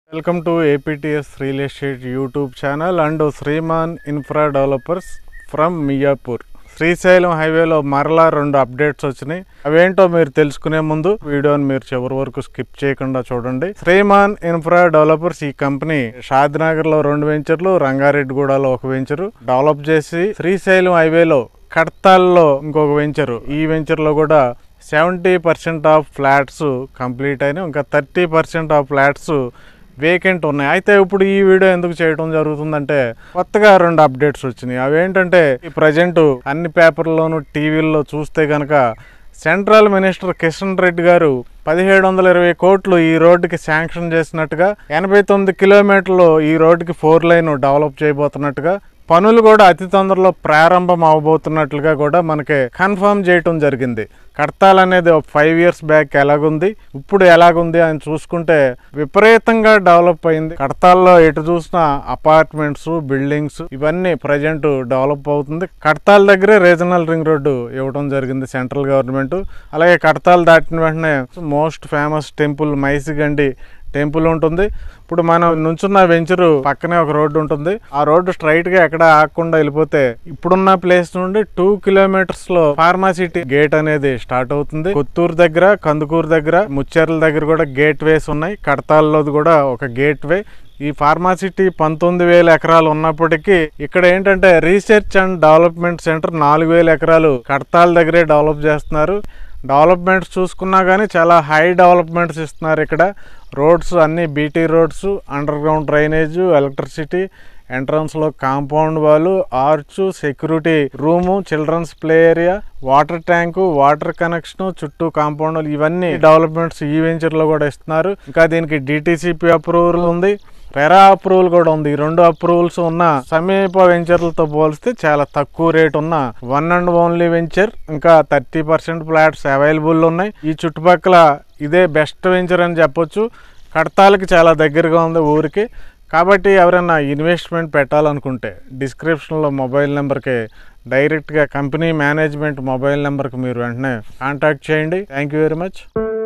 welcome to APTS real estate YouTube channel and Shriman infra developers from Miyapur Srisailam హైవేలో మరలా రెండు updates వచ్చినాయి అవేంటో మీరు తెలుసుకునే ముందు వీడియోని మీరు చివరి వరకు స్కిప్ చేయకుండా చూడండి శ్రీమాన్ ఇన్ఫ్రా డెవలపర్స్ ఈ కంపెనీ షాద్నగర్ లో రెండు వెంచర్లు రంగారెడ్డిగూడలో ఒక వెంచరు డెవలప్ చేసి శ్రీశైలం హైవేలో కడతాల్లో ఇంకొక వెంచరు ఈ వెంచర్ లో కూడా seventy percent of flats complete అయినాయి ఇంకా thirty percent of flats vacant ఉన్నాయి అయితే ఇప్పుడు ఈ వీడియో ఎందుకు చేయడం జరుగుతుందంటే కొత్తగా రెండు అప్డేట్స్ వచ్చినాయి అవేంటంటే ఈ ప్రజెంట్ అన్ని పేపర్లోను టీవీల్లో చూస్తే కనుక సెంట్రల్ మినిస్టర్ కిషన్ రెడ్డి గారు పదిహేడు వందల ఇరవై కోట్లు ఈ రోడ్డుకి శాంక్షన్ చేసినట్టుగా ఎనభై తొమ్మిది కిలోమీటర్లు ఈ రోడ్డుకి ఫోర్ లైన్ డెవలప్ చేయబోతున్నట్టుగా పనులు కూడా అతి తొందరలో ప్రారంభం అవబోతున్నట్లుగా కూడా మనకి కన్ఫర్మ్ చేయటం జరిగింది కడతాల్ అనేది ఒక ఫైవ్ ఇయర్స్ బ్యాక్ ఎలాగుంది ఇప్పుడు ఎలాగుంది అని చూసుకుంటే విపరీతంగా డెవలప్ అయింది కడతాల్లో ఎటు చూసినా అపార్ట్మెంట్స్ బిల్డింగ్స్ ఇవన్నీ ప్రజెంట్ డెవలప్ అవుతుంది కడతాల్ దగ్గరే రీజనల్ రింగ్ రోడ్డు ఇవ్వడం జరిగింది సెంట్రల్ గవర్నమెంట్ అలాగే కడతాల్ దాటిన వెంటనే most famous temple Maisigandi temple ఉంటుంది ఇప్పుడు మనం నుంచున్న వెంచరు పక్కనే ఒక రోడ్డు ఉంటుంది ఆ రోడ్డు స్ట్రైట్ గా ఎక్కడ ఆగకుండా వెళ్ళిపోతే ఇప్పుడున్న ప్లేస్ నుండి టూ కిలోమీటర్స్ లో ఫార్మాసిటీ గేట్ అనేది స్టార్ట్ అవుతుంది కొత్తూరు దగ్గర కందుకూరు దగ్గర ముచ్చెర్ల దగ్గర కూడా గేట్ వేస్ ఉన్నాయి కడతాల్లో కూడా ఒక గేట్ వే ఈ ఫార్మాసిటీ పంతొమ్మిది వేల ఎకరాలు ఉన్నప్పటికీ ఇక్కడ ఏంటంటే రీసెర్చ్ అండ్ డెవలప్మెంట్ సెంటర్ నాలుగు వేల ఎకరాలు కడతాల దగ్గరే డెవలప్ చేస్తున్నారు డెవలప్మెంట్స్ చూసుకున్నా కానీ చాలా హై డెవలప్మెంట్స్ ఇస్తున్నారు ఇక్కడ రోడ్స్ అన్ని BT roads underground drainage electricity ఎంట్రన్స్లో కాంపౌండ్ వాళ్ళు arch security room childrens play area water tank water connection చుట్టూ కాంపౌండ్ వాళ్ళు ఇవన్నీ డెవలప్మెంట్స్ ఈ వెంచర్లో కూడా ఇస్తున్నారు ఇంకా దీనికి డిటిసిపి అప్రూవల్ ఉంది రెరా అప్రూవల్ కూడా ఉంది ఈ రెండు అప్రూవల్స్ ఉన్న సమీప వెంచర్లతో పోలిస్తే చాలా తక్కువ రేట్ ఉన్న వన్ అండ్ ఓన్లీ వెంచర్ ఇంకా థర్టీ పర్సెంట్ ఫ్లాట్స్ అవైలబుల్ ఉన్నాయి ఈ చుట్టుపక్కల ఇదే బెస్ట్ వెంచర్ అని చెప్పొచ్చు కడతాలకి చాలా దగ్గరగా ఉంది ఊరికి కాబట్టి ఎవరైనా ఇన్వెస్ట్మెంట్ పెట్టాలనుకుంటే డిస్క్రిప్షన్లో మొబైల్ నెంబర్కి డైరెక్ట్గా కంపెనీ మేనేజ్మెంట్ మొబైల్ నెంబర్కి మీరు వెంటనే కాంటాక్ట్ చేయండి థ్యాంక్ యూ వెరీ మచ్